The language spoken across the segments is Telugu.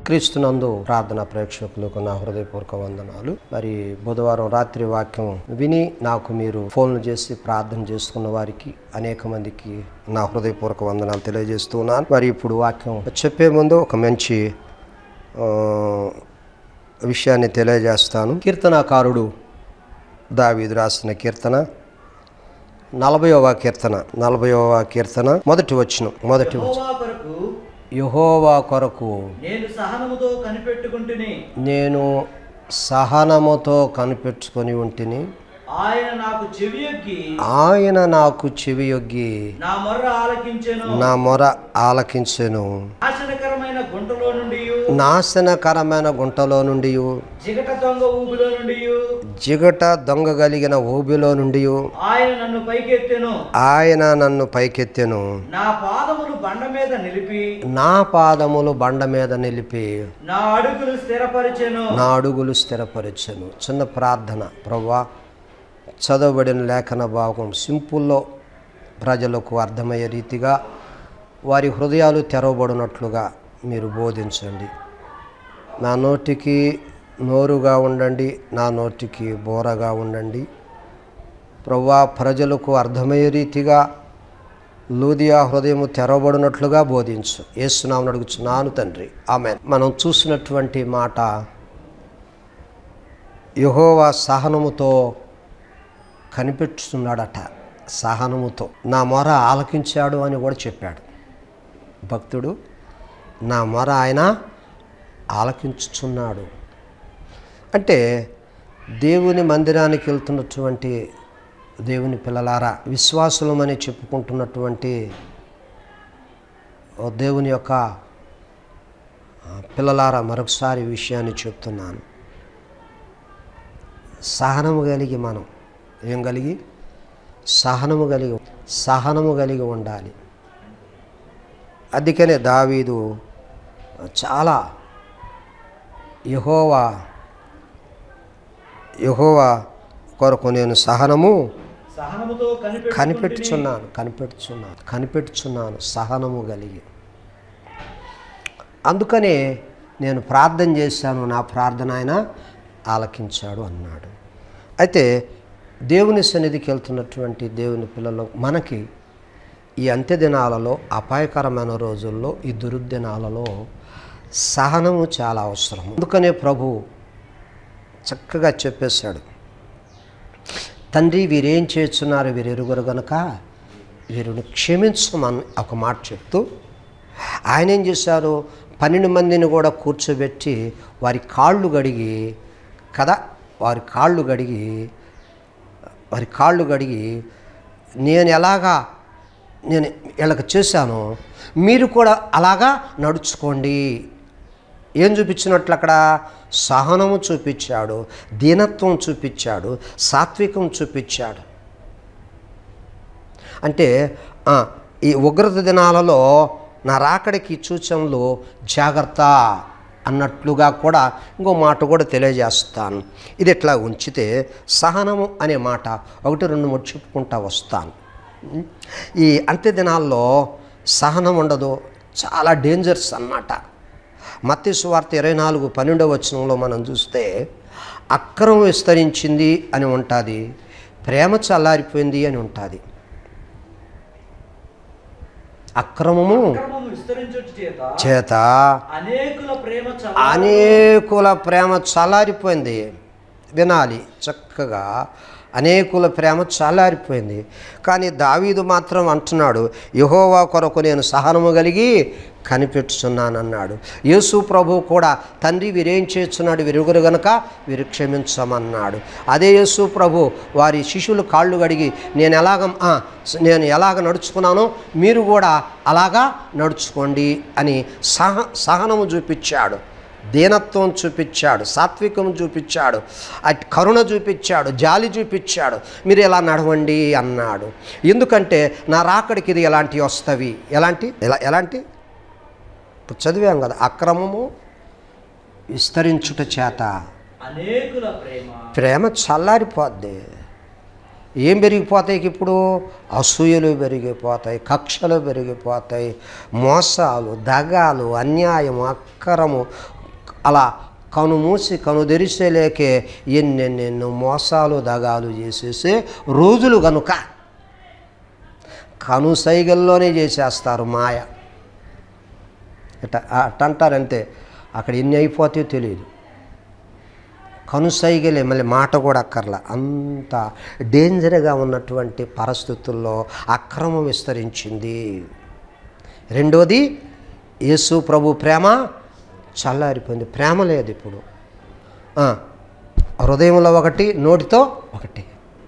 క్రీస్తునందు ప్రార్థన ప్రేక్షకులకు నా హృదయపూర్వక వందనాలు మరి బుధవారం రాత్రి వాక్యం విని నాకు మీరు ఫోన్లు చేసి ప్రార్థన చేసుకున్న వారికి అనేక మందికి నా హృదయపూర్వక వందనాలు తెలియజేస్తున్నాను మరి ఇప్పుడు వాక్యం చెప్పే ముందు ఒక మంచి ఆ, విషయాన్ని తెలియజేస్తాను కీర్తనాకారుడు దావీదు రాసిన కీర్తన నలభైవ కీర్తన నలభైవ కీర్తన మొదటి వచ్చిన మొదటి వచనం. యెహోవా కొరకు యెహోవా కొరకు నేను సహనముతో కనిపెట్టుకుంటుని నేను సహనముతో కనిపెట్టుకొని ఉంటిని ఆయన నాకు చెవియొగ్గి ఆయన నాకు చెవియొగ్గి నా మొర్ర ఆలకించెను నా మొర ఆలకించెను నాశనకరమైన గుంటలో నుండి నాశనకరమైన గుంటలో నుండి జిగట దొంగ ఊబిలో నుండి జిగట దొంగ కలిగిన ఊబిలో నుండి ఆయన నన్ను పైకెత్తెను ఆయన నన్ను పైకెత్తెను నా పాదములు బండ మీద నిలిపి నా పాదములు బండ మీద నిలిపి నా అడుగులు స్థిరపరిచెను నా అడుగులు స్థిరపరచెను చిన్న ప్రార్థన ప్రవ్వా చదవబడిన లేఖన భాగం సింపుల్లో ప్రజలకు అర్థమయ్యే రీతిగా వారి హృదయాలు తెరవబడినట్లుగా మీరు బోధించండి నా నోటికి నోరుగా ఉండండి నా నోటికి బోరగా ఉండండి ప్రవ్వా ప్రజలకు అర్థమయ్యే రీతిగా లూదియా హృదయము తెరవబడినట్లుగా బోధించు ఏసునామని అడుగుచున్నాను తండ్రి ఆమె మనం చూసినటువంటి మాట యహోవా సహనముతో కనిపెట్టుతున్నాడట సహనముతో నా మొర ఆలకించాడు అని కూడా చెప్పాడు భక్తుడు నా మొర ఆయన ఆలకించుచున్నాడు అంటే దేవుని మందిరానికి వెళ్తున్నటువంటి దేవుని పిల్లలారా విశ్వాసులమని చెప్పుకుంటున్నటువంటి ఓ దేవుని యొక్క ఆ, పిల్లలారా మరొకసారి ఈ విషయాన్ని చెప్తున్నాను సహనము కలిగి మనం ఏం కలిగి సహనము కలిగి సహనము కలిగి ఉండాలి అందుకనే దావీదు చాలా యహోవా యహోవా కొరకు నేను సహనము సహనముతో కనిపెట్టు కనిపెట్టుచున్నాను కనిపెట్టుచున్నాను కనిపెట్టుచున్నాను సహనము కలిగి అందుకనే నేను ప్రార్థన చేశాను నా ప్రార్థన ఆయన ఆలకించాడు అన్నాడు అయితే దేవుని సన్నిధికి వెళ్తున్నటువంటి దేవుని పిల్లలు మనకి ఈ అంత్య దినాలలో అపాయకరమైన రోజుల్లో ఈ దురుద్దినాలలో సహనము చాలా అవసరం అందుకనే ప్రభు చక్కగా చెప్పేశాడు తండ్రి వీరేం చేస్తున్నారు వీరు ఎరుగురు గనుక వీరిని క్షమించమని ఒక మాట చెప్తూ ఆయన ఏం చేశారు పన్నెండు మందిని కూడా కూర్చోబెట్టి వారి కాళ్ళు గడిగి కదా వారి కాళ్ళు గడిగి వారి కాళ్ళు గడిగి నేను ఎలాగా నేను వీళ్ళకి చేశాను మీరు కూడా అలాగా నడుచుకోండి ఏం చూపించినట్లు అక్కడ సహనము చూపించాడు దీనత్వం చూపించాడు సాత్వికం చూపించాడు అంటే ఆ, ఈ ఉగ్రత దినాలలో నా రాకడికి సూచనలు జాగ్రత్త అన్నట్లుగా కూడా ఇంకో మాట కూడా తెలియజేస్తాను ఇది ఇట్లా ఉంచితే సహనము అనే మాట ఒకటి రెండు మూడు చెప్పుకుంటా వస్తాను ఈ అంత్య దినాల్లో సహనం ఉండదు చాలా డేంజర్స్ అన్నమాట మత్తి సువార్త ఇరవై నాలుగు పన్నెండవ వచనంలో మనం చూస్తే అక్రమం విస్తరించింది అని ఉంటుంది ప్రేమ చల్లారిపోయింది అని ఉంటుంది అక్రమము అక్రమము విస్తరించుట చేత చేత అనేకుల ప్రేమ చల్ల అనేకుల ప్రేమ చల్లారిపోయింది వినాలి చక్కగా అనేకుల ప్రేమ చల్లారిపోయింది కానీ దావీదు మాత్రం అంటున్నాడు యహోవా కొరకు నేను సహనము కలిగి కనిపెట్టుచున్నానన్నాడు యేసు ప్రభు కూడా తండ్రి వీరేం చేస్తున్నాడు విరుగురు గనుక వీరు క్షమించమన్నాడు అదే యేసు ప్రభు వారి శిష్యులు కాళ్ళు గడిగి నేను ఎలాగ ఆ, నేను ఎలాగ నడుచుకున్నానో మీరు కూడా అలాగా నడుచుకోండి అని సహ సహనము చూపించాడు దీనత్వం చూపించాడు సాత్వికం చూపించాడు అట్ కరుణ చూపించాడు జాలి చూపించాడు మీరు ఎలా నడవండి అన్నాడు ఎందుకంటే నా రాకడికి ఇది ఎలాంటి వస్తవి ఎలాంటి ఎలా ఎలాంటి ఇప్పుడు చదివాం కదా అక్రమము విస్తరించుట చేత అనేకుల ప్రేమ ప్రేమ చల్లారిపోద్ది ఏం పెరిగిపోతాయి ఇప్పుడు అసూయలు పెరిగిపోతాయి కక్షలు పెరిగిపోతాయి మోసాలు దగాలు అన్యాయం అక్కరము అలా కను మూసి కను తెరిసేలేకే ఎన్నెన్నెన్నో మోసాలు దగాలు చేసేసే రోజులు గనుక కను సైగల్లోనే చేసేస్తారు మాయ ఇట అట్ట అంటారంతే అక్కడ ఎన్ని అయిపోతాయో తెలియదు కనుసైగలే మళ్ళీ మాట కూడా అక్కర్లా అంత డేంజర్గా ఉన్నటువంటి పరిస్థితుల్లో అక్రమం విస్తరించింది రెండోది యేసు ప్రభు ప్రేమ చల్లారిపోయింది ప్రేమ లేదు ఇప్పుడు ఆ, హృదయంలో ఒకటి నోటితో ఒకటి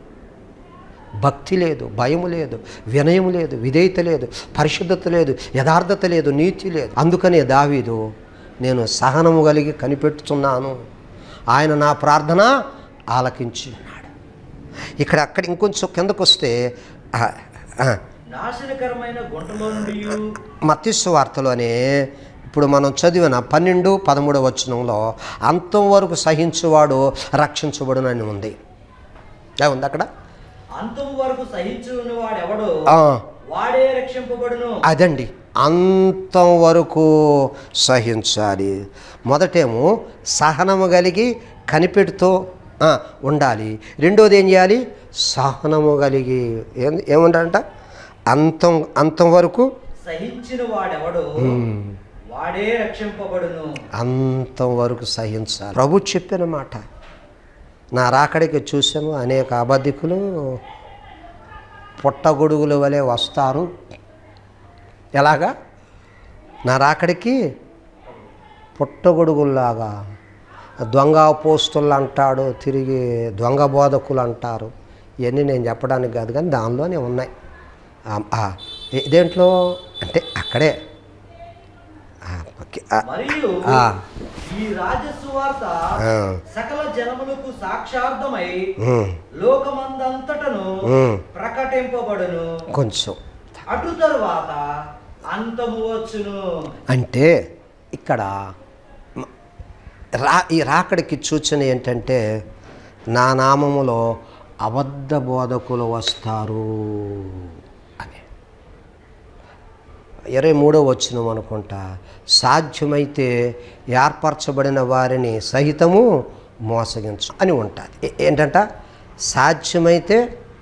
భక్తి లేదు భయము లేదు వినయం లేదు విధేయత లేదు పరిశుద్ధత లేదు యథార్థత లేదు నీతి లేదు అందుకనే దావీదు నేను సహనము కలిగి కనిపెట్టుతున్నాను ఆయన నా ప్రార్థన ఆలకించి ఉన్నాడు ఇక్కడ అక్కడ ఇంకొంచెం కిందకు వస్తే ఆ, ఆ, నాశనకరమైన గుంటలో నుండి మత్స్సు వార్తలోనే ఇప్పుడు మనం చదివిన పన్నెండు పదమూడవ వచనంలో అంతం వరకు సహించువాడు రక్షించబడునని ఉంది ఏ ఉంది అక్కడ అంతము వరకు సహించుని వాడెవడో ఆ, వాడే రక్షింపబడును అదండి అంతం వరకు సహించాలి మొదటేమో సహనము కలిగి కనిపెడుతూ ఆ, ఉండాలి రెండోది ఏం చేయాలి సహనము కలిగి ఏం ఏముండాలంట అంతం అంతం వరకు సహించిన వాడెవడో వాడే రక్షింపబడును అంతం వరకు సహించాలి ప్రభు చెప్పిన మాట నా రాకడికి చూసాము అనేక అబద్ధికులు పుట్టగొడుగుల వలె వస్తారు ఎలాగా నా రాకడికి పుట్టగొడుగుల్లాగా దొంగ పోస్తులు అంటాడు తిరిగి దొంగ బోధకులు అంటారు ఇవన్నీ నేను చెప్పడానికి కాదు కానీ దానిలోనే ఉన్నాయి ఆ, ఆ, ఏ- దేంట్లో అంటే అక్కడే ఆ, ఓకే. ఆ, మరియు ఆ. ఈ రాజసువార్త ఆ. సకల జనములకు సాక్షార్థమై ఉమ్, లోకమందంతటను ఉమ్. ప్రకటింపబడును కొంచెం అటు తరువాత అంతము వచ్చును అంటే ఇక్కడ మ- రా ఈ రాకడికి సూచన ఏంటంటే నా నామములో అబద్ధ బోధకులు వస్తారు అని ఇరవై మూడో వచ్చిన అనుకుంటా సాధ్యమైతే ఏర్పరచబడిన వారిని సహితము మోసగించు అని ఉంటుంది ఏంటంట సాధ్యమైతే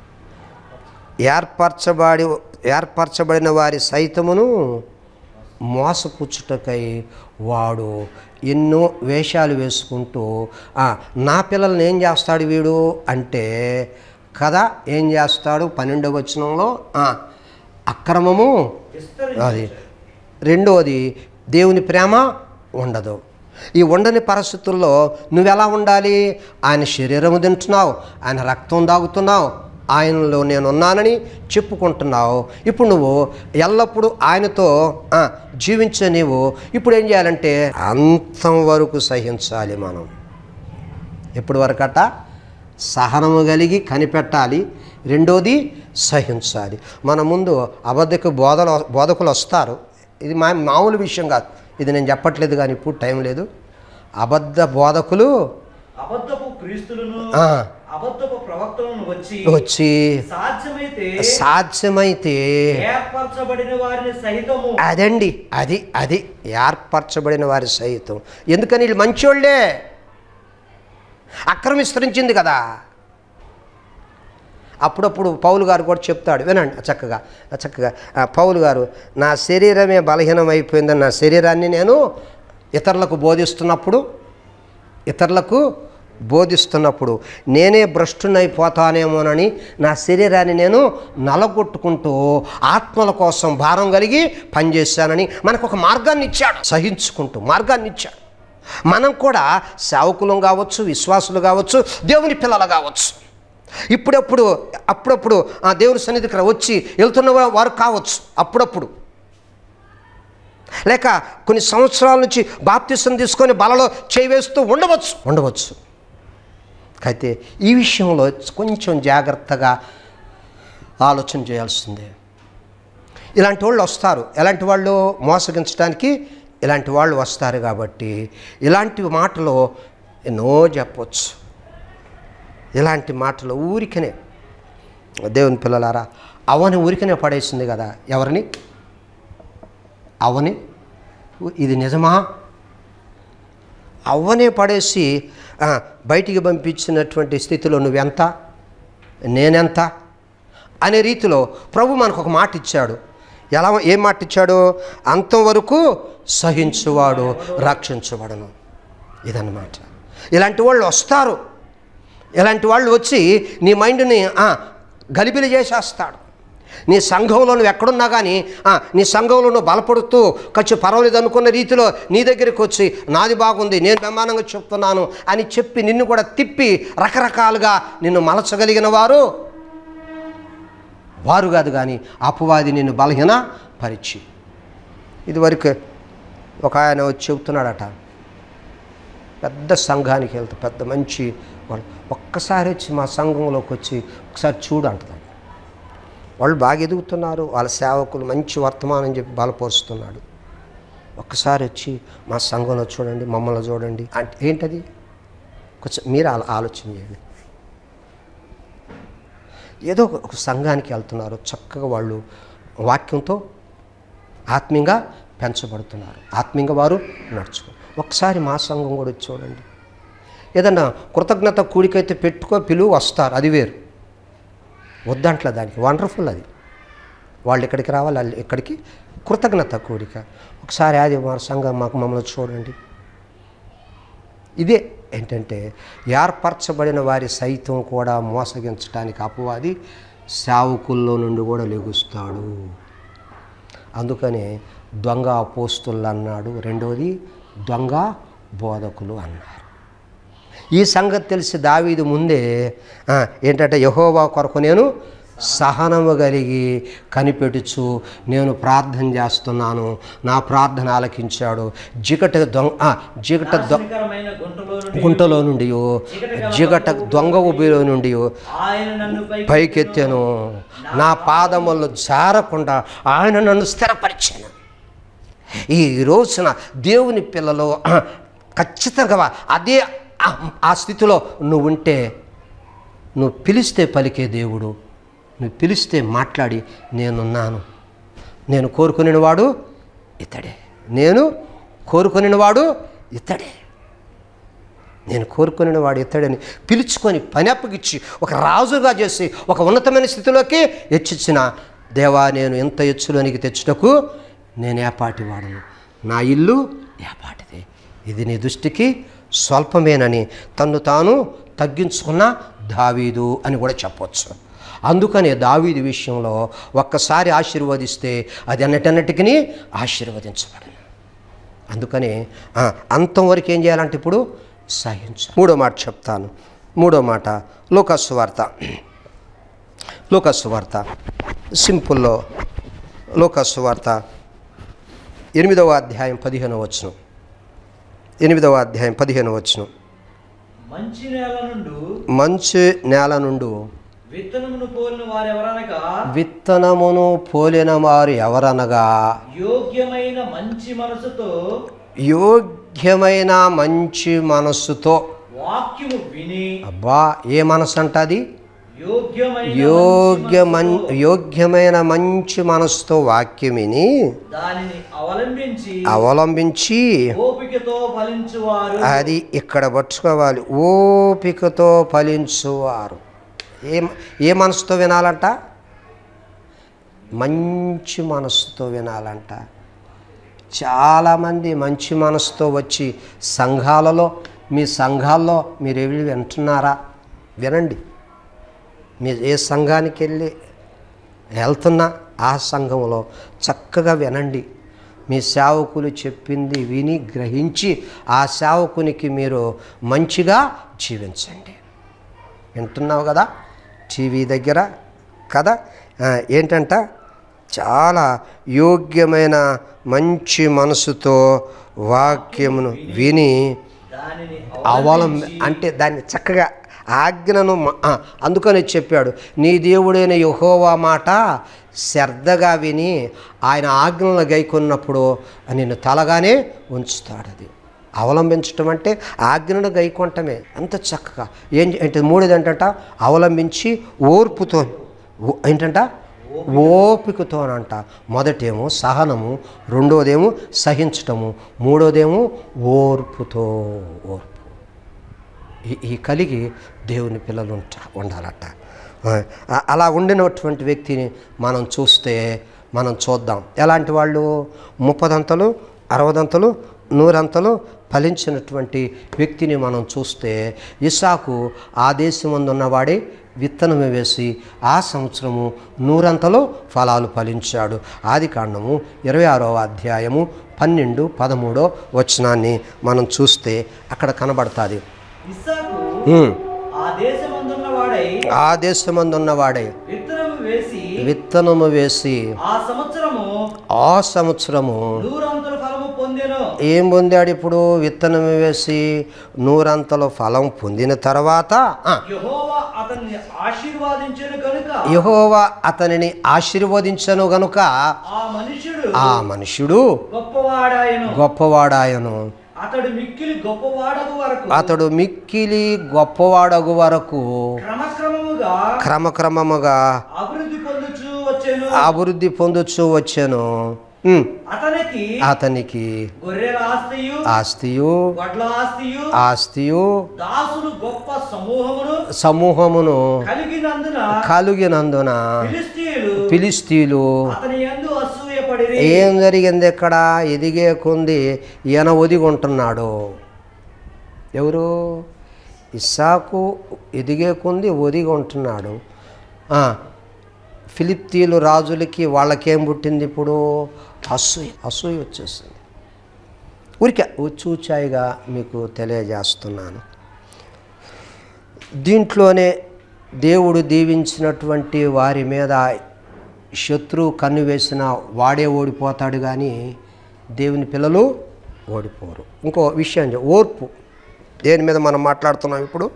ఏర్పరచబడి ఏర్పరచబడిన వారి సైతమును మోసపుచ్చుటకై వాడు ఎన్నో వేషాలు వేసుకుంటూ "ఆ, నా పిల్లల్ని ఏం చేస్తాడు వీడు అంటే కదా ఏం చేస్తాడు పన్నెండవ వచనంలో "ఆ, అక్రమము అది రెండోది దేవుని ప్రేమ ఉండదు ఈ ఉండని పరిస్థితుల్లో నువ్వెలా ఉండాలి ఆయన శరీరము తింటున్నావు ఆయన రక్తం తాగుతున్నావు ఆయనలో నేను ఉన్నానని చెప్పుకుంటున్నావు ఇప్పుడు నువ్వు ఎల్లప్పుడూ ఆయనతో ఆ, జీవించే నీవు ఇప్పుడు ఏం చేయాలంటే అంతం వరకు సహించాలి మనం ఎప్పటి వరకట సహనము కలిగి కనిపెట్టాలి రెండోది సహించాలి మన ముందు అబద్ధకు బోధలు బోధకులు వస్తారు ఇది మా మామూలు విషయం కాదు ఇది నేను చెప్పట్లేదు కానీ ఇప్పుడు టైం లేదు అబద్ధ బోధకులు అబద్ధపు క్రీస్తులను ఆ, అబద్ధపు ప్రవక్తలను వచ్చి వచ్చి సాధ్యమైతే సాధ్యమైతే ఏర్పరచబడిన వారిని సహితము అదండి అది అది ఏర్పరచబడిన వారి సహితం ఎందుకని వీళ్ళు మంచోళ్ళే అక్రమ విస్తరించింది కదా అప్పుడప్పుడు పౌలు గారు కూడా చెప్తాడు వినండి చక్కగా చక్కగా ఆ, పౌలు గారు నా శరీరమే బలహీనమైపోయిందని నా శరీరాన్ని నేను ఇతరులకు బోధిస్తున్నప్పుడు ఇతరులకు బోధిస్తున్నప్పుడు నేనే భ్రష్టునైపోతానేమోనని నా శరీరాన్ని నేను నలగొట్టుకుంటూ ఆత్మల కోసం భారం కలిగి పనిచేశానని మనకు ఒక మార్గాన్ని ఇచ్చాడు సహించుకుంటూ మార్గాన్ని ఇచ్చాడు మనం కూడా సేవకులం కావచ్చు విశ్వాసులు కావచ్చు దేవుని పిల్లలు కావచ్చు ఇప్పుడప్పుడు అప్పుడప్పుడు ఆ దేవుని సన్నిధికి వచ్చి వెళ్తున్న వా- వారు కావచ్చు అప్పుడప్పుడు లేక కొన్ని సంవత్సరాల నుంచి బాప్తిసం తీసుకొని బలలో చేయివేస్తూ ఉండవచ్చు ఉండవచ్చు అయితే ఈ విషయంలో కొంచెం జాగ్రత్తగా ఆలోచన చేయాల్సిందే ఇలాంటి వాళ్ళు వస్తారు ఎలాంటి వాళ్ళు మోసగించడానికి ఇలాంటి వాళ్ళు వస్తారు కాబట్టి ఇలాంటి మాటలు ఎన్నో చెప్పవచ్చు ఇలాంటి మాటలు ఊరికనే దేవుని పిల్లలారా అవని ఊరికనే పడేసింది కదా ఎవరిని అవని ఇది నిజమా అవ్వనే పడేసి ఆ, బయటికి పంపించినటువంటి స్థితిలో నువ్వెంత నేనెంత అనే రీతిలో ప్రభు మనకు ఒక మాట ఇచ్చాడు ఎలా ఏం మాట ఇచ్చాడు అంతం వరకు సహించువాడు రక్షించబడను ఇదన్నమాట ఇలాంటి వాళ్ళు వస్తారు ఇలాంటి వాళ్ళు వచ్చి నీ మైండ్ని ఆ, గలిబిలి చేసేస్తాడు నీ సంఘంలో నువ్వు ఎక్కడున్నా కానీ ఆ, నీ సంఘంలో నువ్వు బలపడుతూ ఖర్చు పర్వాలేదు అనుకున్న రీతిలో నీ దగ్గరికి వచ్చి నాది బాగుంది నేను బ్రహ్మాండంగా చెప్తున్నాను అని చెప్పి నిన్ను కూడా తిప్పి రకరకాలుగా నిన్ను మలచగలిగిన వారు వారు కాదు కానీ అపవాది నిన్ను బలహీన పరిచి ఇదివరకు ఒక ఆయన వచ్చి చెబుతున్నాడట పెద్ద సంఘానికి వెళ్తే పెద్ద మంచి వాళ్ళు ఒక్కసారి వచ్చి మా సంఘంలోకి వచ్చి ఒకసారి చూడు అంటున్నాడు వాళ్ళు బాగా ఎదుగుతున్నారు వాళ్ళ సేవకులు మంచి వర్తమానం చెప్పి బలపరుస్తున్నాడు ఒక్కసారి వచ్చి మా సంఘంలో చూడండి మమ్మల్ని చూడండి అంటే ఏంటది కొంచెం మీరు ఆలో- ఆలోచన చేయండి ఏదో ఒక- ఒక సంఘానికి వెళ్తున్నారు చక్కగా వాళ్ళు వాక్యంతో ఆత్మీయంగా పెంచబడుతున్నారు ఆత్మీయంగా వారు నడుచుకో ఒకసారి మా సంఘం కూడా వచ్చి చూడండి ఏదన్నా కృతజ్ఞత కూడికైతే పెట్టుకో పిలువ వస్తారు అది వేరు వద్దంట్ల దానికి వండర్ఫుల్ అది వాళ్ళు ఇక్కడికి రావాలి వాళ్ళు ఇక్కడికి కృతజ్ఞత కూడిక ఒకసారి అది మా సంఘం మాకు మమ్మల్ని చూడండి ఇదే ఏంటంటే ఏర్పరచబడిన వారి సైతం కూడా మోసగించడానికి అపవాది సేవకుల్లో నుండి కూడా లెగుస్తాడు అందుకనే దొంగ అపోస్తులు అన్నాడు రెండవది దొంగ బోధకులు అన్నారు ఈ సంగతి తెలిసి దావీదు ముందే ఆ, ఏంటంటే యహోవా కొరకు నేను సహనము కలిగి కనిపెట్టుచు నేను ప్రార్థన చేస్తున్నాను నా ప్రార్థన ఆలకించాడు జిగట దొంగ ఆ, జిగట దొ నాశనకరమైన గుంటలో నుండి గుంటలో నుండి జిగట దొంగ ఉబిలో నుండి ఆయన నన్ను పైకి పైకెత్తాను నా పాదములను జారకుండా ఆయన నన్ను స్థిరపరిచాను ఈ రోజున దేవుని పిల్లలు ఆ, ఖచ్చితంగా అదే ఆ- ఆ స్థితిలో నువ్వు ఉంటే నువ్వు పిలిస్తే పలికే దేవుడు నువ్వు పిలిస్తే మాట్లాడి నేనున్నాను నేను కోరుకునేవాడు ఇతడే నేను కోరుకునేవాడు ఇతడే నేను కోరుకునే వాడు ఇతడని పిలుచుకొని పని అప్పగిచ్చి ఒక రాజుగా చేసి ఒక ఉన్నతమైన స్థితిలోకి హెచ్చించిన దేవా నేను ఎంత ఎచ్చులోనికి తెచ్చుటకు నేను ఏపాటి వాడను నా ఇల్లు ఏపాటిదే ఇది నీ దృష్టికి స్వల్పమేనని తన్ను తాను తగ్గించుకున్న దావీదు అని కూడా చెప్పవచ్చు అందుకనే దావీదు విషయంలో ఒక్కసారి ఆశీర్వదిస్తే అది అన్నిటన్నిటికీ ఆశీర్వదించబడను అందుకని ఆ, అంతం వరకు ఏం చేయాలంటే ఇప్పుడు సహించ మూడో మాట చెప్తాను మూడో మాట లోకస్సు వార్త లోకస్సు వార్త సింపుల్లో లోకస్సు వార్త ఎనిమిదవ అధ్యాయం పదిహేనవ వచనం ఎనిమిదవ అధ్యాయం పదిహేనవ వచనం మంచి నేల నుండి మంచి నేల నుండి విత్తనమును పోలిన వారెవరనగా విత్తనమును పోలిన వారు ఎవరనగా యోగ్యమైన మంచి మనసుతో యోగ్యమైన మంచి మనస్సుతో వాక్యము విని అబ్బా ఏ మనసు అంటది యోగ్యమైన యోగ్య మంచి మన్ మనసుతో యోగ్యమైన మంచి మనసుతో వాక్యం విని దానిని అవలంబించి అవలంబించి ఓపికతో ఫలించువారు అది ఇక్కడ పట్టుకోవాలి ఓపికతో ఫలించువారు ఏ ఏ మనసుతో వినాలంట మంచి మనసుతో వినాలంట చాలామంది మంచి మనసుతో వచ్చి సంఘాలలో మీ సంఘాల్లో మీరు వెళ్ళి వింటున్నారా వినండి మీరు ఏ సంఘానికి వెళ్ళి వెళ్తున్నా ఆ సంఘంలో చక్కగా వినండి మీ సేవకులు చెప్పింది విని గ్రహించి ఆ సేవకునికి మీరు మంచిగా జీవించండి వింటున్నావు కదా టీవీ దగ్గర కదా ఆ, ఏంటంట చాలా యోగ్యమైన మంచి మనసుతో వాక్యమును విని దానిని అవలంబి అంటే దాన్ని చక్కగా ఆజ్ఞను మ- ఆ, అందుకని చెప్పాడు నీ దేవుడైన యహోవా మాట శ్రద్ధగా విని ఆయన ఆజ్ఞలను గైకొన్నప్పుడు నిన్ను తలగానే ఉంచుతాడు అది అవలంబించటం అంటే ఆజ్ఞను గైకొనటమే అంత చక్కగా ఏం అంటే మూడోది ఏంటంట అవలంబించి ఓర్పుతో ఓ- ఏంటంట ఓపికతోనంట మొదటేమో సహనము రెండోదేమో సహించటము మూడోదేమో ఓర్పుతో ఓర్పు ఈ- ఈ కలిగి దేవుని పిల్లలు ఉంట ఉండాలట ఆ, అలా ఉండినటువంటి వ్యక్తిని మనం చూస్తే మనం చూద్దాం ఎలాంటి వాళ్ళు ముప్పదంతలు అరవదంతలు నూరంతలు ఫలించినటువంటి వ్యక్తిని మనం చూస్తే ఇసాకు ఆ దేశమందు ఉన్నవాడే విత్తనము వేసి ఆ సంవత్సరము నూరంతలో ఫలాలు ఫలించాడు ఆది కాండము ఇరవై ఆరవ అధ్యాయము పన్నెండు పదమూడో వచనాన్ని మనం చూస్తే అక్కడ కనబడుతుంది ఇస్సాకు ఉమ్. ఆ దేశమందున్న వాడై ఆ దేశమందు ఉన్నవాడే విత్తనము వేసి విత్తనము వేసి ఆ సంవత్సరము ఆ సంవత్సరము నూరంతుల ఫలము పొందెను ఏం పొందాడు ఇప్పుడు విత్తనం వేసి నూరంతలో ఫలం పొందిన తర్వాత ఆ, యెహోవా అతన్ని ఆశీర్వాదించెను కనుక యెహోవా అతనిని ఆశీర్వదించను గనుక ఆ మనుషుడు ఆ మనుష్యుడు గొప్పవాడాయను గొప్పవాడాయను అతడు మిక్కిలి గొప్పవాడగు వరకు అతడు మిక్కిలి గొప్పవాడగు వరకు క్రమక్రమముగా క్రమక్రమముగా అభివృద్ధి పొందుచూ వచ్చెను అభివృద్ధి పొందుచూ వచ్చాను ఉమ్, అతనికి అతనికి గొర్రెల ఆస్తియు ఆస్తియు వడ్ల ఆస్తియు ఆస్తియు దాసులు గొప్ప సమూహమును సమూహమును కలిగినందున కలిగినందున ఫిలిస్తీయులు ఫిలిస్తీన్లు అతని యందు అసూయపడిరి ఏం జరిగింది ఇక్కడ ఎదిగే కొంది ఈయన ఒదిగుంటున్నాడు ఎవరు ఇస్సాకు ఎదిగే కొంది ఒదిగి ఉంటున్నాడు ఆ, ఫిలిప్తీలు రాజులకి వాళ్ళకేం పుట్టింది ఇప్పుడు అసూయ అసూయ వచ్చేసింది ఊరికే చూచాయిగా మీకు తెలియజేస్తున్నాను దీంట్లోనే దేవుడు దీవించినటువంటి వారి మీద శత్రువు కన్ను వేసిన వాడే ఓడిపోతాడు కానీ దేవుని పిల్లలు ఓడిపోరు ఇంకో విషయం చె- ఓర్పు దేని మీద మనం మాట్లాడుతున్నాం ఇప్పుడు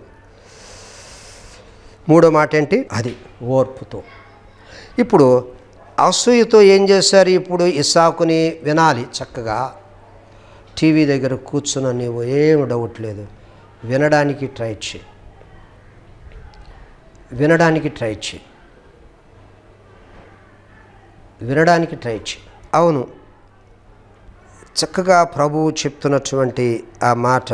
మూడో మాట ఏంటి అది ఓర్పుతో ఇప్పుడు అసూయతో ఏం చేశారు ఇప్పుడు ఇసాకుని వినాలి చక్కగా టీవీ దగ్గర కూర్చున్న నీవు ఏం డౌట్ లేదు వినడానికి ట్రై చేయి వినడానికి ట్రై చేయి వినడానికి ట్రై చేయి అవును చక్కగా ప్రభువు చెప్తున్నటువంటి ఆ మాట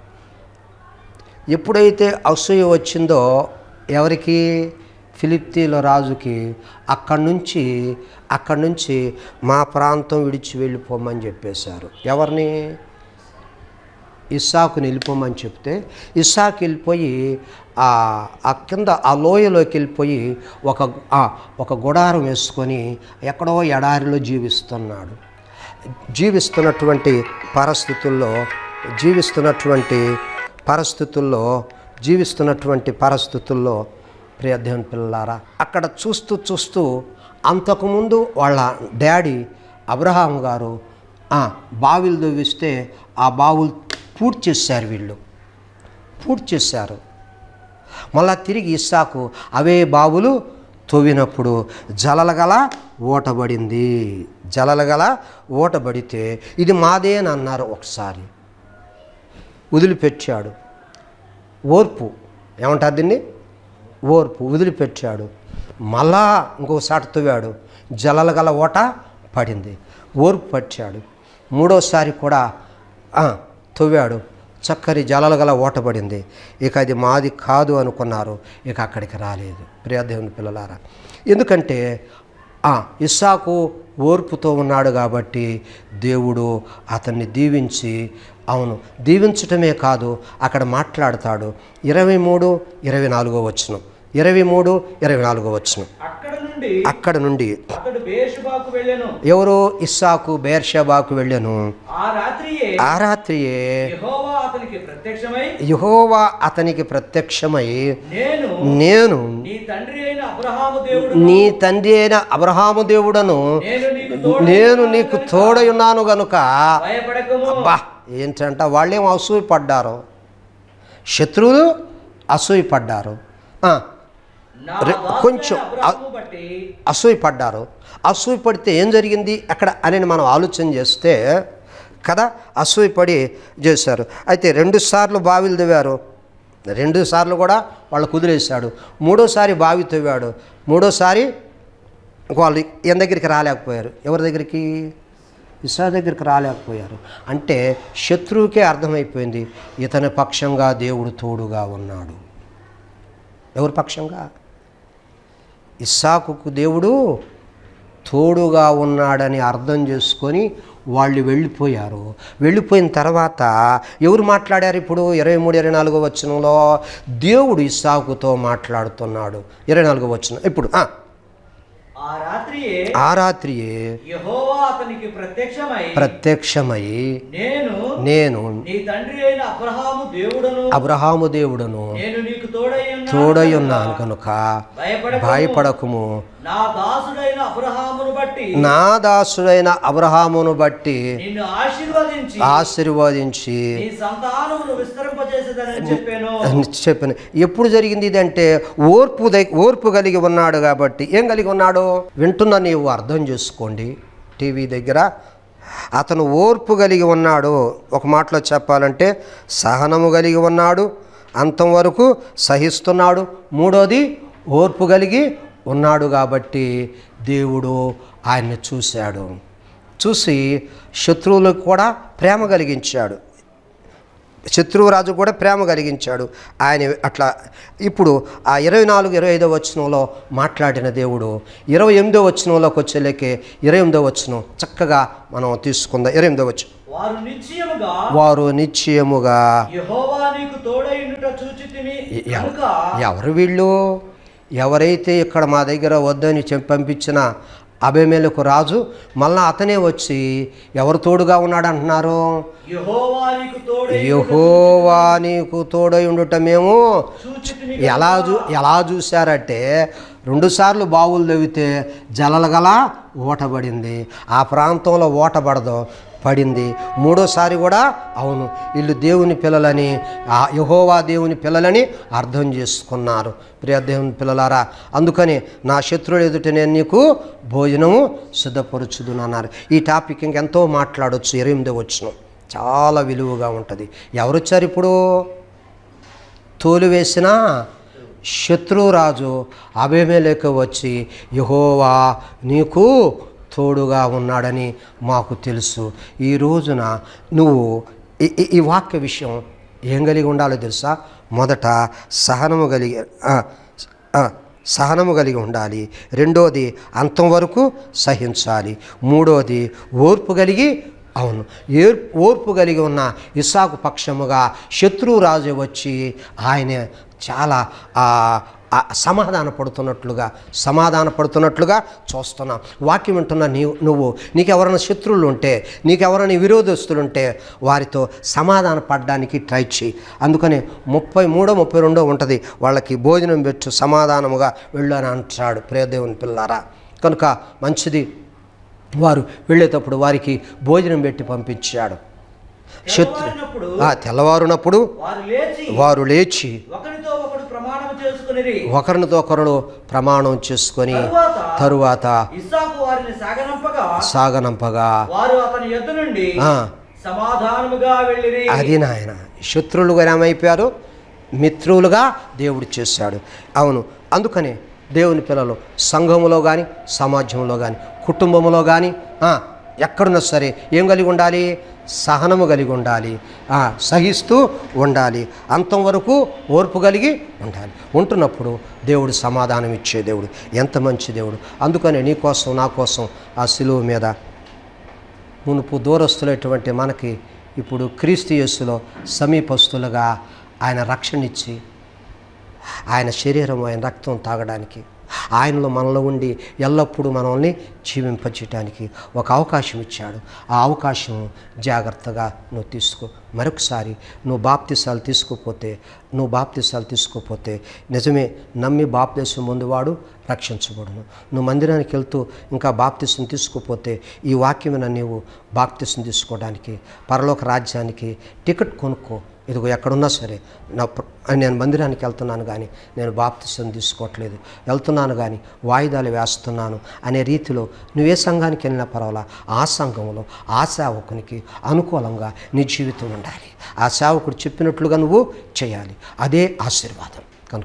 ఎప్పుడైతే అసూయ వచ్చిందో ఎవరికి ఫిలిప్తీల రాజుకి అక్కడి నుంచి అక్కడి నుంచి మా ప్రాంతం విడిచి వెళ్ళిపోమని చెప్పేశారు ఎవరిని ఇస్సాకుని వెళ్ళిపోమని చెప్తే ఇస్సాకు వెళ్ళిపోయి ఆ ఆ కింద ఆ లోయలోకి వెళ్ళిపోయి ఒక ఆ, ఒక గుడారం వేసుకొని ఎక్కడో ఎడారిలో జీవిస్తున్నాడు జీవిస్తున్నటువంటి పరిస్థితుల్లో జీవిస్తున్నటువంటి పరిస్థితుల్లో జీవిస్తున్నటువంటి పరిస్థితుల్లో ప్రియ దేవుని పిల్లలారా అక్కడ చూస్తూ చూస్తూ అంతకుముందు వాళ్ళ డాడీ అబ్రహాం గారు ఆ, బావిలు దవ్విస్తే ఆ బావులు పూర్తి చేశారు వీళ్ళు పూర్తి చేశారు మళ్ళా తిరిగి ఇస్సాకు అవే బావులు తవ్వినప్పుడు జలలగల ఓటబడింది జలలగల ఓటబడితే ఇది మాదే అని అన్నారు ఒకసారి వదిలిపెట్టాడు ఓర్పు ఏమంటారు దీన్ని ఓర్పు వదిలిపెట్టాడు మళ్ళా ఇంకోసారి తవ్వాడు జలలు గల ఓట పడింది ఓర్పు పట్టాడు మూడోసారి కూడా ఆ, తవ్వాడు చక్కని జలలు గల ఓట పడింది ఇక అది మాది కాదు అనుకున్నారు ఇక అక్కడికి రాలేదు ప్రియదేవుని పిల్లలారా ఎందుకంటే ఆ, ఇస్సాకు ఓర్పుతో ఉన్నాడు కాబట్టి దేవుడు అతన్ని దీవించి అవును దీవించటమే కాదు అక్కడ మాట్లాడతాడు ఇరవై మూడు ఇరవై నాలుగో వచ్చిన ఇరవై మూడు ఇరవై నాలుగో వచ్చిన అక్కడ నుండి అక్కడ నుండి అతడు బేషుబాకు వెళ్ళెను ఎవరో ఇస్సాకు బేర్షబాకు వెళ్ళాను ఆ రాత్రియే ఆ రాత్రియే యెహోవా అతనికి ప్రత్యక్షమై యహోవా అతనికి ప్రత్యక్షమై నేను నేను నీ తండ్రి అయిన అబ్రహాము దేవుడు నీ తండ్రి అయిన అబ్రహాము దేవుడను నేను నీకు తోడు నేను నీకు తోడై ఉన్నాను గనుక భయపడకము అబ్బా ఏంటంట వాళ్ళేం అసూయ పడ్డారు శత్రువులు అసూయ పడ్డారు ఆ, నా రె- దాసుడైన కొంచెం అబ్రహాము బట్టి అసూయ పడ్డారు అసూయ పడితే ఏం జరిగింది అక్కడ అని మనం ఆలోచన చేస్తే కదా అసూయపడి చేశారు అయితే రెండు సార్లు బావిలు తవ్వారు రెండు సార్లు కూడా వాళ్ళు కుదిరేశాడు మూడోసారి బావి తవ్వాడు మూడోసారి వాళ్ళు ఈయన దగ్గరికి రాలేకపోయారు ఎవరి దగ్గరికి ఇసా దగ్గరికి రాలేకపోయారు అంటే శత్రువుకే అర్థమైపోయింది ఇతని పక్షంగా దేవుడు తోడుగా ఉన్నాడు ఎవరి పక్షంగా ఇస్సాకుకు దేవుడు తోడుగా ఉన్నాడని అర్థం చేసుకొని వాళ్ళు వెళ్ళిపోయారు వెళ్ళిపోయిన తర్వాత ఎవరు మాట్లాడారు ఇప్పుడు ఇరవై మూడు ఇరవై నాలుగో వచనంలో దేవుడు ఇస్సాకుతో మాట్లాడుతున్నాడు ఇరవై నాలుగో వచనం ఇప్పుడు ఆ, ఆ రాత్రియే ఆ రాత్రియే యెహోవా అతనికి ప్రత్యక్షమై ప్రత్యక్షమై నేను నేను నీ తండ్రి అయిన అబ్రహాము దేవుడను అబ్రహాము దేవుడును నేను నీకు తోడై ఉన్నాను తోడయున్నాను కనుక భయపడకము. భయపడకుము నా దాసుడైన అబ్రహామును బట్టి నా దాసుడైన అబ్రహామును బట్టి నిన్ను ఆశీర్వదించి ఆశీర్వదించి నీ సంతానమును విస్తరింపజేసేదని చెప్పాను అని చెప్పాను ఎప్పుడు జరిగింది ఇది అంటే ఓర్పు దగ్- ఓర్పు కలిగి ఉన్నాడు కాబట్టి ఏం కలిగి ఉన్నాడు వింటున్న నీవు అర్థం చేసుకోండి టీవీ దగ్గర అతను ఓర్పు కలిగి ఉన్నాడు ఒక మాటలో చెప్పాలంటే సహనము కలిగి ఉన్నాడు అంతం వరకు సహిస్తున్నాడు మూడోది ఓర్పు కలిగి ఉన్నాడు కాబట్టి దేవుడు ఆయన్ని చూశాడు చూసి శత్రువులకు కూడా ప్రేమ కలిగించాడు శత్రువురాజు కూడా ప్రేమ కలిగించాడు ఆయన అట్లా ఇప్పుడు ఆ ఇరవై నాలుగు ఇరవై ఐదో వచనంలో మాట్లాడిన దేవుడు ఇరవై ఎనిమిదో వచనంలోకి వచ్చేలేకే ఇరవై ఎనిమిదో వచనం చక్కగా మనం తీసుకుందాం ఇరవై ఎనిమిదో వచనం వారు నిశ్చయముగా వారు నిశ్చయముగా యెహోవా నీకు తోడైండుట చూచితిని ఎ- ఎవ- కనుక ఎవరు వీళ్ళు ఎవరైతే ఇక్కడ మా దగ్గర వద్దని చెప్పి పంపించిన అభిమేలకు రాజు మళ్ళా అతనే వచ్చి ఎవరు తోడుగా ఉన్నాడు అంటున్నారు యెహోవా నీకు తోడై యహోవా నీకు తోడై ఉండటమేమో చూచితిని ఎలా చూ ఎలా చూశారంటే రెండుసార్లు బావులు తవ్వితే జలలు గల ఓటబడింది ఆ ప్రాంతంలో ఓటబడదు పడింది మూడోసారి కూడా అవును వీళ్ళు దేవుని పిల్లలని ఆ యహోవా దేవుని పిల్లలని అర్థం చేసుకున్నారు ప్రియ దేవుని పిల్లలారా అందుకని నా శత్రువులు ఎదుట నేను నీకు భోజనము సిద్ధపరుచుదునన్నారు ఈ టాపిక్ ఇంకెంతో మాట్లాడొచ్చు ఎనిమిది వచ్చిన చాలా విలువగా ఉంటుంది ఎవరు వచ్చారు ఇప్పుడు తోలివేసిన శత్రురాజు అభిమేలేక వచ్చి యహోవా నీకు తోడుగా ఉన్నాడని మాకు తెలుసు ఈ రోజున నువ్వు ఈ- ఈ- ఈ వాక్య విషయం ఏం కలిగి ఉండాలో తెలుసా మొదట సహనము కలిగి ఆ, ఆ, సహనము కలిగి ఉండాలి రెండోది అంతం వరకు సహించాలి మూడోది ఓర్పు కలిగి అవును ఏర్ ఓర్పు కలిగి ఉన్న ఇసాకు పక్షముగా శత్రురాజు వచ్చి ఆయన చాలా ఆ, ఆ సమాధాన పడుతున్నట్లుగా సమాధాన పడుతున్నట్లుగా చూస్తున్నాం వాక్యం వింటున్న నీవు నువ్వు నీకెవరైనా శత్రువులు ఉంటే నీకెవరైనా విరోధస్తులు ఉంటే వారితో సమాధాన పడడానికి ట్రై చేయి అందుకని ముప్పై మూడో ముప్పై రెండో ఉంటుంది వాళ్ళకి భోజనం పెట్టు సమాధానముగా వెళ్ళు అని అంటాడు ప్రియదేవుని పిల్లారా కనుక మంచిది వారు వెళ్ళేటప్పుడు వారికి భోజనం పెట్టి పంపించాడు శత్రు తెల్లవారినప్పుడు ఆ తెల్లవారునప్పుడు వారు లేచి వారు లేచి ఒకరితో ఒకడు ప్రమాణం చేసుకునిరి ఒకరినితో ఒకరు ప్రమాణం చేసుకొని తరువాత తరువాత ఇస్సాకు వారిని సాగనంపగా సాగనంపగా వారు అతని యొద్ద నుండి ఆ, సమాధానముగా వెళ్ళిరి అది నాయన శత్రువులుగా ఏమైపోయారు మిత్రులుగా దేవుడు చేశాడు అవును అందుకనే దేవుని పిల్లలు సంఘములో కానీ సమాజంలో కానీ కుటుంబంలో కానీ ఎక్కడున్నా సరే ఏం కలిగి ఉండాలి సహనము కలిగి ఉండాలి ఆ, సహిస్తూ ఉండాలి అంతం వరకు ఓర్పు కలిగి ఉండాలి ఉంటున్నప్పుడు దేవుడు సమాధానం ఇచ్చే దేవుడు ఎంత మంచి దేవుడు అందుకనే నీ కోసం నా కోసం ఆ సిలువ మీద మునుపు దూరస్తులైనటువంటి మనకి ఇప్పుడు క్రీస్తు యేసులో సమీపస్తులుగా ఆయన రక్షణ ఇచ్చి ఆయన శరీరం ఆయన రక్తం తాగడానికి ఆయనలో మనలో ఉండి ఎల్లప్పుడూ మనల్ని జీవింపచేయటానికి ఒక అవకాశం ఇచ్చాడు ఆ అవకాశం జాగ్రత్తగా నువ్వు తీసుకో మరొకసారి నువ్వు బాప్తిసాలు తీసుకోపోతే నువ్వు బాప్తిసాలు తీసుకోపోతే నిజమే నమ్మి బాప్తిసం ముందువాడు రక్షించబడును నువ్వు మందిరానికి వెళ్తూ ఇంకా బాప్తిసం తీసుకోపోతే ఈ వాక్యమైన నీవు బాప్తిసం తీసుకోవడానికి పరలోక రాజ్యానికి టికెట్ కొనుక్కో ఇదిగో ఎక్కడున్నా సరే నా ప్ర- నేను మందిరానికి వెళ్తున్నాను కానీ నేను బాప్తిసం తీసుకోవట్లేదు వెళ్తున్నాను కానీ వాయిదాలు వేస్తున్నాను అనే రీతిలో నువ్వే సంఘానికి వెళ్ళినా పర్వాలా ఆ సంఘంలో ఆ సేవకునికి అనుకూలంగా నీ జీవితం ఉండాలి ఆ సేవకుడు చెప్పినట్లుగా నువ్వు చేయాలి అదే ఆశీర్వాదం కనుక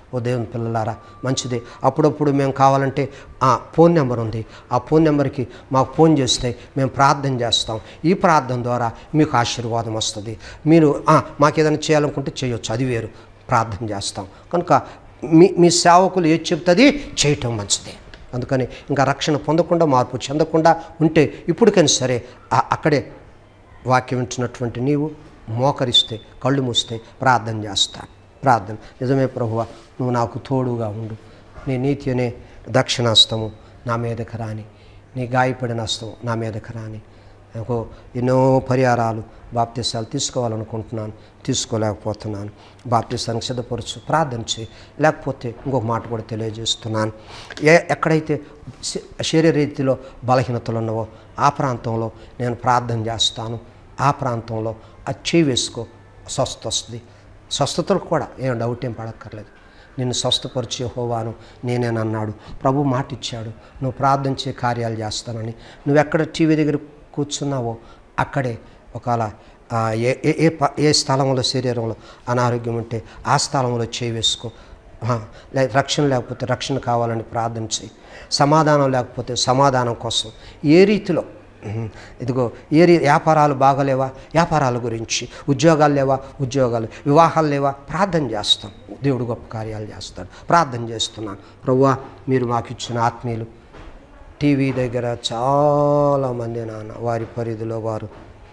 ఓ దేవుని పిల్లలారా మంచిది అప్పుడప్పుడు మేము కావాలంటే ఆ ఫోన్ నెంబర్ ఉంది ఆ ఫోన్ నెంబర్కి మాకు ఫోన్ చేస్తే మేము ప్రార్థన చేస్తాం ఈ ప్రార్థన ద్వారా మీకు ఆశీర్వాదం వస్తుంది మీరు "ఆ, మాకు ఏదైనా చేయాలనుకుంటే చేయొచ్చు అది వేరు ప్రార్థన చేస్తాం కనుక మీ మీ సేవకులు ఏది చెప్తుంది చేయటం మంచిది అందుకని ఇంకా రక్షణ పొందకుండా మార్పు చెందకుండా ఉంటే ఇప్పటికైనా సరే ఆ- అక్కడే వాక్యం వింటున్నటువంటి నీవు మోకరిస్తే కళ్ళు మూస్తే ప్రార్థన చేస్తాను ప్రార్థన నిజమే ప్రభువ నువ్వు నాకు తోడుగా ఉండు నీ నీతి అనే దక్షిణాస్తము నా మీదకి రాని నీ గాయపడిన హస్తము నా మీదకి రాని నాకు ఎన్నో పరిహారాలు బాప్తీసాలు తీసుకోవాలనుకుంటున్నాను తీసుకోలేకపోతున్నాను బాప్తీసానికి సిద్ధపరచు ప్రార్థన చేయి లేకపోతే ఇంకొక మాట కూడా తెలియజేస్తున్నాను ఏ ఎక్కడైతే శ- శరీర రీతిలో బలహీనతలు ఉన్నవో ఆ ప్రాంతంలో నేను ప్రార్థన చేస్తాను ఆ ప్రాంతంలో అది చేయి వేసుకో స్వస్థ వస్తుంది స్వస్థతలు కూడా ఏం డౌట్ ఏం పడక్కర్లేదు నిన్ను స్వస్థపరిచే హోవాను నేనేనన్నాడు ప్రభు మాట ఇచ్చాడు నువ్వు ప్రార్థించే కార్యాలు చేస్తానని నువ్వు ఎక్కడ టీవీ దగ్గర కూర్చున్నావో అక్కడే ఒకవేళ ఆ, ఏ ఏ ఏ ప- ఏ స్థలంలో శరీరంలో అనారోగ్యం ఉంటే ఆ స్థలంలో చేయి వేసుకో ఆ, లే రక్షణ లేకపోతే రక్షణ కావాలని ప్రార్థన చేయి సమాధానం లేకపోతే సమాధానం కోసం ఏ రీతిలో ఉహుం, ఇదిగో ఏ రీ వ్యాపారాలు బాగలేవా వ్యాపారాల గురించి ఉద్యోగాలు లేవా ఉద్యోగాలు వివాహాలు లేవా ప్రార్థన చేస్తాం దేవుడు గొప్ప కార్యాలు చేస్తాడు ప్రార్థన చేస్తున్నాను ప్రభువా మీరు మాకు ఇచ్చిన ఆత్మీయులు టీవీ దగ్గర చాలామంది నాన్న వారి పరిధిలో వారు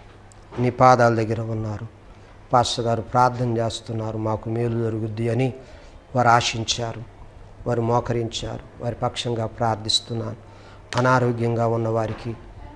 నీ పాదాల దగ్గర ఉన్నారు పాస్టర్ గారు ప్రార్థన చేస్తున్నారు మాకు మేలు జరుగుద్ది అని వారు ఆశించారు వారు మోకరించారు వారి పక్షంగా ప్రార్థిస్తున్నాను అనారోగ్యంగా ఉన్న వారికి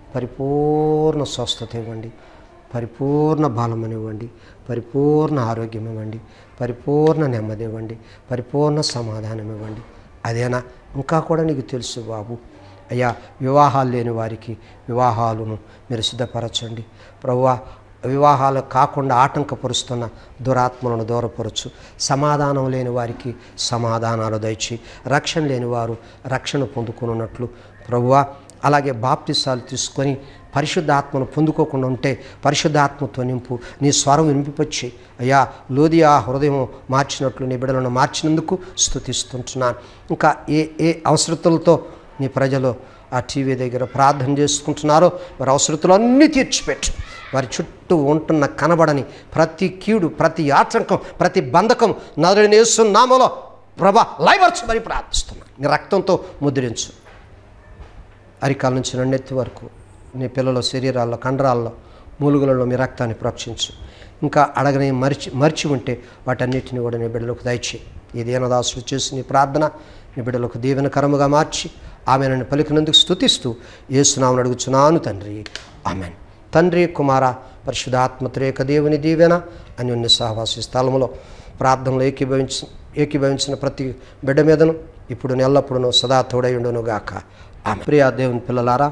పరిపూర్ణ స్వస్థత ఇవ్వండి పరిపూర్ణ బలం ఇవ్వండి పరిపూర్ణ ఆరోగ్యం ఇవ్వండి పరిపూర్ణ నెమ్మది ఇవ్వండి పరిపూర్ణ సమాధానం ఇవ్వండి అదేనా ఇంకా కూడా నీకు తెలుసు బాబు అయ్యా వివాహాలు లేని వారికి వివాహాలను మీరు సిద్ధపరచండి ప్రభువా వివాహాలు కాకుండా ఆటంకపరుస్తున్న దురాత్మలను దూరపరచు సమాధానం లేని వారికి సమాధానాలు దయచి రక్షణ లేని వారు రక్షణ పొందుకున్నట్లు ప్రభువా అలాగే బాప్తిసాలు తీసుకొని పరిశుద్ధాత్మను పొందుకోకుండా ఉంటే పరిశుద్ధాత్మతో నింపు నీ స్వరం వినిపించి అయ్యా లోదియా హృదయం మార్చినట్లు నీ బిడ్డలను మార్చినందుకు స్థుతిస్తుంటున్నాను ఇంకా ఏ ఏ అవసరతలతో నీ ప్రజలు ఆ టీవీ దగ్గర ప్రార్థన చేసుకుంటున్నారో వారి అవసరతలు అన్నీ తీర్చిపెట్టు వారి చుట్టూ ఉంటున్న కనబడని ప్రతి కీడు ప్రతి ఆటంకం ప్రతి బంధకం నదుడు నామలో ప్రభా లైవర్చమని ప్రార్థిస్తున్నాను నీ రక్తంతో ముద్రించు అరికాల నుంచి నన్నెత్తి వరకు నీ పిల్లల శరీరాల్లో కండరాల్లో మూలుగులలో మీ రక్తాన్ని ప్రోక్షించు ఇంకా అడగని మరిచి మరిచి ఉంటే వాటన్నిటిని కూడా నీ బిడ్డలకు దయచి ఈ దీనదాసుడు చేసి నీ ప్రార్థన నీ బిడ్డలకు దీవెనకరముగా మార్చి ఆమె నన్ను పలికినందుకు స్తుతిస్తూ ఏసునామని అడుగుచున్నాను తండ్రి ఆమెన్ తండ్రి కుమార పరిశుధాత్మత్రేక దేవుని దీవెన అన్యోన్య సహవాసి స్థలంలో ప్రార్థనలో ఏకీభవించి ఏకీభవించిన ప్రతి బిడ్డ మీదను ఇప్పుడు ఎల్లప్పుడూ సదా తోడయుండును గాక ఆమె ప్రియా దేవుని పిల్లలారా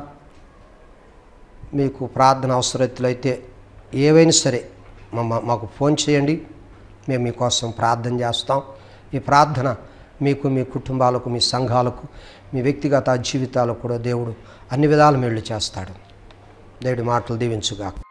మీకు ప్రార్థన అవసరతులైతే ఏవైనా సరే మా మా- మాకు ఫోన్ చేయండి మేము మీకోసం ప్రార్థన చేస్తాం ఈ ప్రార్థన మీకు మీ కుటుంబాలకు మీ సంఘాలకు మీ వ్యక్తిగత జీవితాలకు కూడా దేవుడు అన్ని విధాల మేళ్ళు చేస్తాడు దేవుడి మాటలు దీవించుగాక